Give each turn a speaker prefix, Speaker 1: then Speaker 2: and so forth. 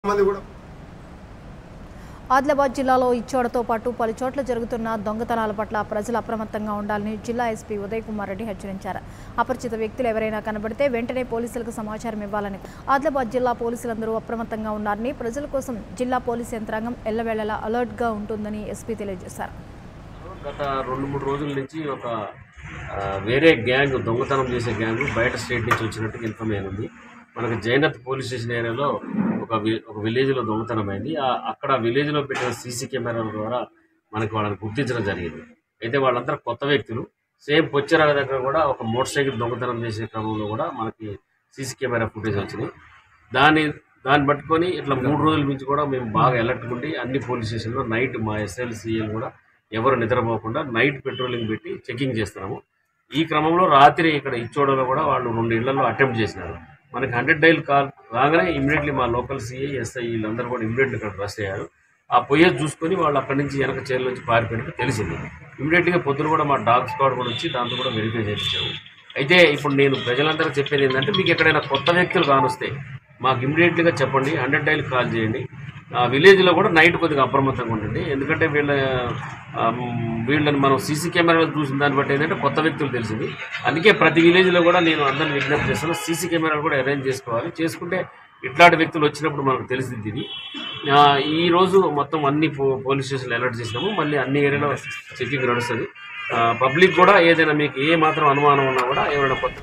Speaker 1: మంది కూడా
Speaker 2: ఆదిలాబాద్ జిల్లాలో ఇచ్చోడతో పాటు పలు చోట్ల జరుగుతున్న దొంగతనాల పట్ల ప్రజలు అప్రమత్తంగా ఉండాలని జిల్లా ఎస్పీ ఉదయ్ కుమార్ రెడ్డి హెచ్చరించారు అపరిచిత వ్యక్తులు ఎవరైనా కనబడితే వెంటనే పోలీసులకు సమాచారం ఇవ్వాలని ఆదిలాబాద్ జిల్లా పోలీసులందరూ అప్రమత్తంగా ఉన్నారని ప్రజల కోసం జిల్లా పోలీస్ యంత్రాంగం ఎల్లవేళలా అలర్ట్గా ఉంటుందని ఎస్పీ తెలియజేశారు
Speaker 3: గత రెండు మూడు రోజుల నుంచి ఒక ఆ, వేరే గ్యాంగ్ దొంగతనం చేసే గ్యాంగ్ బయట స్టేట్ నుంచి వచ్చినట్టుగా ఇన్ఫర్మేషన్ ఉంది మనకు జైనత్ పోలీస్ స్టేషన్ ఏరియాలో ఒక వి- ఒక విలేజ్లో దొంగతనం అయింది ఆ- అక్కడ విలేజ్లో పెట్టిన సీసీ కెమెరాల ద్వారా మనకి వాళ్ళని గుర్తించడం జరిగింది అయితే వాళ్ళందరూ కొత్త వ్యక్తులు సేమ్ పొచ్చిరాల దగ్గర కూడా ఒక మోటార్ సైకిల్ దొంగతనం చేసే క్రమంలో కూడా మనకి సీసీ కెమెరా ఫుటేజ్ వచ్చింది దాన్ని దాన్ని పట్టుకొని ఇట్లా మూడు రోజుల నుంచి కూడా మేము బాగా అలర్ట్ ఉండి అన్ని పోలీస్ స్టేషన్లో నైట్ మా ఎస్ఎల్ సిఎల్ కూడా ఎవరు నిద్రపోకుండా నైట్ పెట్రోలింగ్ పెట్టి చెకింగ్ చేస్తున్నాము ఈ క్రమంలో రాత్రి ఇక్కడ ఇచ్చోడలో కూడా వాళ్ళు రెండు ఇళ్లలో అటెంప్ట్ చేసినారు మనకి హండ్రెడ్ డైల్ కాల్ రాగానే ఇమీడియట్లీ మా లోకల్ సిఐ ఎస్ఐ వీళ్ళందరూ కూడా ఇమీడియట్లీ ఇక్కడ రష్ అయ్యారు ఆ పొయ్యేది చూసుకొని వాళ్ళు అక్కడి నుంచి వెనక చైర్ల నుంచి పారిపోయినట్టు తెలిసింది ఇమీడియట్గా పొద్దున కూడా మా డాగ్ స్క్వాడ్ కూడా వచ్చి దాంతో కూడా వెరిఫై చేయించాము అయితే ఇప్పుడు నేను ప్రజలందరూ చెప్పేది ఏంటంటే మీకు ఎక్కడైనా కొత్త వ్యక్తులు కానొస్తే మాకు ఇమీడియట్గా చెప్పండి హండ్రెడ్ డైల్ కాల్ చేయండి ఆ విలేజ్లో కూడా నైట్ కొద్దిగా అప్రమత్తంగా ఉండండి ఎందుకంటే వీళ్ళ ఆ, వీళ్ళని మనం సీసీ కెమెరాలు చూసిన దాన్ని బట్టి ఏంటంటే కొత్త వ్యక్తులు తెలిసింది అందుకే ప్రతి విలేజ్లో కూడా నేను అందరిని విజ్ఞప్తి చేస్తాను సీసీ కెమెరాలు కూడా అరేంజ్ చేసుకోవాలి చేసుకుంటే ఇట్లాంటి వ్యక్తులు వచ్చినప్పుడు మనకు తెలిసింది ఇది ఆ, ఈ రోజు మొత్తం అన్ని పో పోలీస్ స్టేషన్లు అలర్ట్ చేసినాము మళ్ళీ అన్ని ఏరియాలో చెకింగ్ నడుస్తుంది పబ్లిక్ కూడా ఏదైనా మీకు ఏ మాత్రం అనుమానం ఉన్నా కూడా ఎవరైనా కొత్త